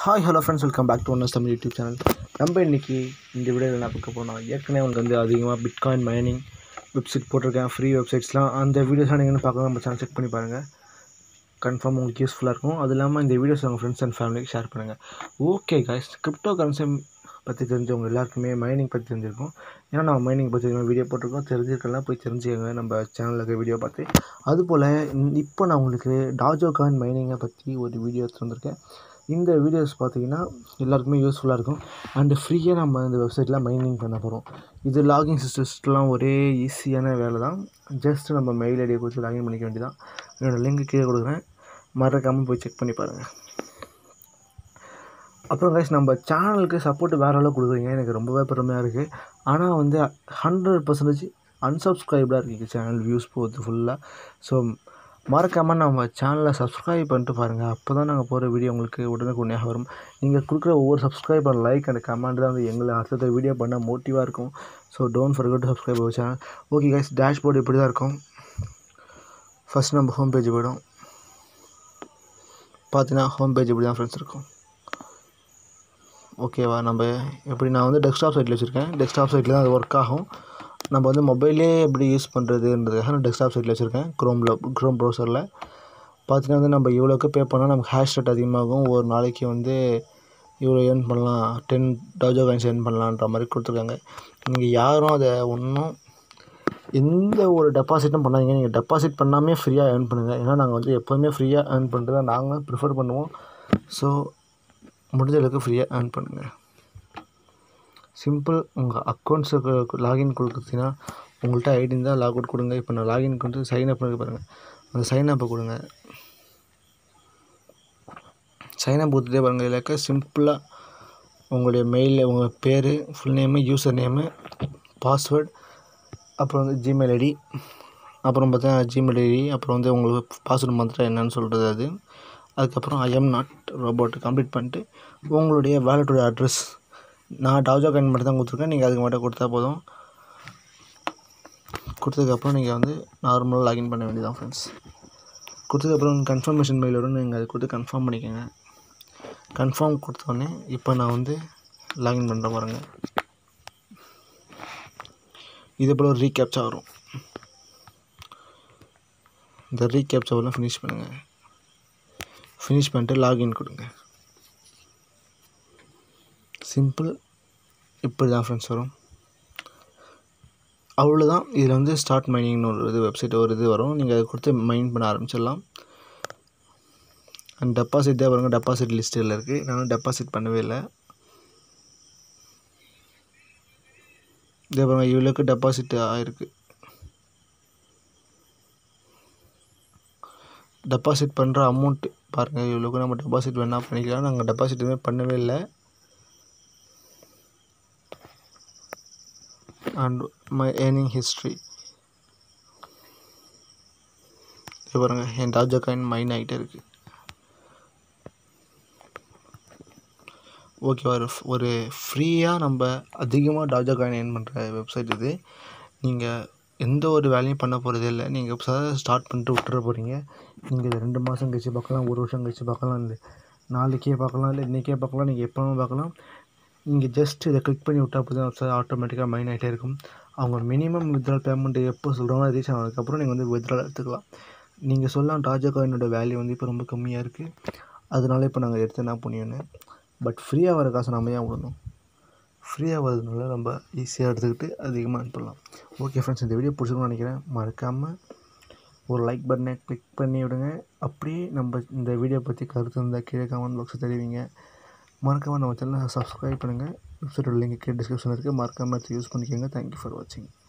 hi hello friends welcome back to ஒன்னஸ் Tamil YouTube channel நம்ம இன்றைக்கி இந்த வீடியோவில் என்ன பார்க்க போனோம் ஏற்கனவே உங்களுக்கு வந்து அதிகமாக பிட்காயின் மைனிங் வெப்சைட் போட்டிருக்கேன் ஃப்ரீ வெப்சைட்ஸ்லாம் அந்த வீடியோஸ்லாம் நீங்கள் வந்து பார்க்கலாம் நம்ம சேனல் செக் பண்ணி பாருங்கள் கன்ஃபார்ம் உங்களுக்கு யூஸ்ஃபுல்லாக இருக்கும் அது இல்லாமல் இந்த வீடியோஸ் உங்கள் ஃப்ரெண்ட்ஸ் அண்ட் ஃபேமிலிக்கு ஷேர் பண்ணுங்கள் ஓகே காய்ஸ் கிரிப்டோ கரன்சி பற்றி தெரிஞ்சவங்க எல்லாருக்குமே மைனிங் பற்றி தெரிஞ்சிருக்கும் ஏன்னா நம்ம மைனிங் பற்றி வீடியோ போட்டிருக்கோம் தெரிஞ்சிருக்கலாம் போய் தெரிஞ்சுக்கங்க நம்ம சேனலில் இருக்க வீடியோ பார்த்து அதுபோல் இப்போ நான் உங்களுக்கு டாஜோ காயின் மைனிங்கை பற்றி ஒரு வீடியோ எடுத்து வந்திருக்கேன் இந்த வீடியோஸ் பார்த்தீங்கன்னா எல்லாருக்குமே யூஸ்ஃபுல்லாக இருக்கும் அண்டு ஃப்ரீயாக நம்ம இந்த வெப்சைட்டில் மைனிங் பண்ண போகிறோம் இது லாகின் சிஸ்டம்ஸ்லாம் ஒரே ஈஸியான வேலை தான் ஜஸ்ட் நம்ம மெயில் ஐடியை கொடுத்து லாகின் பண்ணிக்க வேண்டியதான் என்னோடய லிங்க் கீழே கொடுக்குறேன் மறக்காமல் போய் செக் பண்ணி பாருங்கள் அப்புறம் கைஸ் நம்ம சேனலுக்கு சப்போர்ட் வேறு அளவு கொடுக்குறீங்க எனக்கு ரொம்பவே பெருமையாக இருக்குது ஆனால் வந்து ஹண்ட்ரட் பர்சன்டேஜ் அன்சப்ஸ்கிரைப்டாக இருக்குது சேனல் வியூஸ் போகுது ஃபுல்லாக ஸோ மறக்காமல் நம்ம சேனலை சப்ஸ்கிரைப் பண்ணிட்டு பாருங்கள் அப்போ தான் நாங்கள் போகிற வீடியோ உங்களுக்கு உடனுக்குடனே வரும் நீங்கள் கொடுக்குற ஒவ்வொரு சப்ஸ்கிரைபர் லைக் அண்ட் கமெண்ட் தான் வந்து எங்களை அடுத்த வீடியோ பண்ண மோட்டிவாக இருக்கும் so don't forget to subscribe our channel okay guys dashboard இப்படி தான் இருக்கும் ஃபஸ்ட் நம்ம ஹோம் பேஜ் போய்டும் பார்த்தீங்கன்னா ஹோம் பேஜ் இப்படி தான் ஃப்ரெண்ட்ஸ் இருக்கும் ஓகேவா நம்ம எப்படி நான் வந்து டெஸ்க்டாப் சைட்டில் வச்சுருக்கேன் டெஸ்க்டாப் சைட்டில் தான் அது ஒர்க் ஆகும் நம்ம வந்து மொபைலே எப்படி யூஸ் பண்ணுறதுன்றதுக்காக நான் டெஸ்க்டாப் சைட்டில் வச்சுருக்கேன் க்ரோமில் க்ரோம் ப்ரௌசரில் பார்த்தீங்கன்னா வந்து நம்ம இவ்வளோக்கு பே பண்ணால் நமக்கு ஹேஷ் ரேட் அதிகமாகும் ஒரு நாளைக்கு வந்து இவ்வளோ ஏர்ன் பண்ணலாம் டென் டவுஜோ காயின்ஸ் ஏர்ன் பண்ணலான்ற மாதிரி கொடுத்துருக்காங்க நீங்கள் யாரும் அதை ஒன்றும் எந்த ஒரு டெபாசிட்டும் பண்ணாதீங்க நீங்கள் டெபாசிட் பண்ணாமே ஃப்ரீயாக ஏர்ன் பண்ணுங்கள் ஏன்னா நாங்கள் வந்து எப்போதுமே ஃப்ரீயாக ஏர்ன் பண்ணுறது தான் நாங்கள் ப்ரிஃபர் பண்ணுவோம் ஸோ முடிஞ்ச அளவுக்கு ஃப்ரீயாக ஏர்ன் பண்ணுங்கள் சிம்பிள் உங்கள் அக்கௌண்ட்ஸுக்கு லாகின் கொடுக்குறதுனா உங்கள்கிட்ட ஐடி இருந்தால் லாக் அவுட் கொடுங்க இப்போ நான் லாகின் கொடுத்து சைன் அப் பண்ணி பாருங்கள் அந்த சைன் அப்பை கொடுங்க சைன் அப் கொடுத்துட்டே பாருங்கள் இதில் சிம்பிளாக உங்களுடைய மெயிலில் உங்கள் பேர் full name username password அப்புறம் வந்து ஜிமெயில் ஐடி அப்புறம் பார்த்தீங்கன்னா ஜிமெயில் ஐடி அப்புறம் வந்து உங்களுக்கு பாஸ்வேர்டு மாத்திரம் என்னன்னு சொல்கிறது அது அதுக்கப்புறம் I am not robot complete பண்ணிட்டு உங்களுடைய வேலட்டோட அட்ரஸ் நான் டாஜா காயின் மட்டும் தான் கொடுத்துருக்கேன் நீங்கள் அதுக்கு மட்டும் கொடுத்தா போதும் கொடுத்ததுக்கப்புறம் நீங்கள் வந்து நார்மலாக லாகின் பண்ண வேண்டியதான் ஃப்ரெண்ட்ஸ் கொடுத்ததுக்கப்புறம் கன்ஃபர்மேஷன் மெயில் வரும் நீங்கள் அதை கொடுத்து கன்ஃபார்ம் பண்ணிக்கோங்க கன்ஃபார்ம் கொடுத்தோடனே இப்போ நான் வந்து லாகின் பண்ணுற பாருங்க இது போல் ஒரு ரீகேப்சா வரும் இந்த ரீகேப்சாவெல்லாம் ஃபினிஷ் பண்ணுங்கள் ஃபினிஷ் பண்ணிட்டு லாகின் கொடுங்க சிம்பிள் இப்படி தான் ஃப்ரெண்ட்ஸ் வரும் அவ்வளோதான் இதில் வந்து ஸ்டார்ட் மைனிங்னு ஒரு இது வெப்சைட் ஒரு இது வரும் நீங்கள் அதை கொடுத்து மைன் பண்ண ஆரம்பிச்சிடலாம் அண்ட் டெபாசிட் தான் பாருங்கள் டெபாசிட் லிஸ்ட்டில் இருக்குது நான் டெபாசிட் பண்ணவே இல்லை இதே பாருங்கள் இவ்வளோக்கு டெபாசிட் ஆகிருக்கு டெபாசிட் பண்ணுற அமௌண்ட்டு பாருங்கள் இவ்வளோக்கு நம்ம டெபாசிட் வேணால் பண்ணிக்கலாம் நாங்கள் டெபாசிட் எதுவுமே பண்ணவே இல்லை அண்ட் மை ஏர்னிங் ஹிஸ்ட்ரி இது பாருங்கள் என் டாஜா காயின் மைன் ஆகிட்டே இருக்குது ஓகே ஒரு ஒரு ஃப்ரீயாக நம்ம அதிகமாக டாஜா காயின் ஏர்ன் பண்ணுற வெப்சைட் இது நீங்கள் எந்த ஒரு வேலையும் பண்ண போகிறதே இல்லை நீங்கள் இப்போ ஸ்டார்ட் பண்ணிட்டு விட்டுற போகிறீங்க நீங்கள் இதை ரெண்டு மாதம் கழிச்சு பார்க்கலாம் ஒரு வருஷம் கழிச்சு பார்க்கலாம் இல்லை நாளைக்கே பார்க்கலாம் இல்லை இன்றைக்கே பார்க்கலாம் நீங்கள் எப்போ பார்க்கலாம் நீங்கள் ஜஸ்ட் இதை கிளிக் பண்ணி விட்டால் போதும் வெப்சைட் ஆட்டோமேட்டிக்காக மைன் ஆகிட்டே இருக்கும் அவங்க மினிமம் வித்ட்ரால் பேமெண்ட் எப்போ சொல்கிறாங்களோ ரீச் ஆனதுக்கப்புறம் நீங்கள் வந்து வித்ட்ரால் எடுத்துக்கலாம் நீங்கள் சொல்லலாம் டாஜா காயினோட வேல்யூ வந்து இப்போ ரொம்ப கம்மியாக இருக்குது அதனால இப்போ நாங்கள் எடுத்து என்ன பண்ணியோன்னு பட் ஃப்ரீயாக வர காசை நம்ம ஏன் விடணும் ஃப்ரீயாக வரதுனால நம்ம ஈஸியாக எடுத்துக்கிட்டு அதிகமாக ஏர்ன் பண்ணலாம் ஓகே ஃப்ரெண்ட்ஸ் இந்த வீடியோ பிடிச்சிருக்குன்னு நினைக்கிறேன் மறக்காமல் ஒரு லைக் பட்டனை கிளிக் பண்ணி விடுங்க அப்படியே நம்ம இந்த வீடியோ பற்றி கருத்து இருந்தால் கீழே கமெண்ட் பாக்ஸில் தெரிவிங்க மறக்காமல் நம்ம சேனலை சப்ஸ்கிரைப் பண்ணுங்கள் வெப்சைட்டோட லிங்க் கீழே டிஸ்கிரிப்ஷனில் இருக்குது மறக்காமல் யூஸ் பண்ணிக்கோங்க தேங்க்யூ ஃபார் வாட்சிங்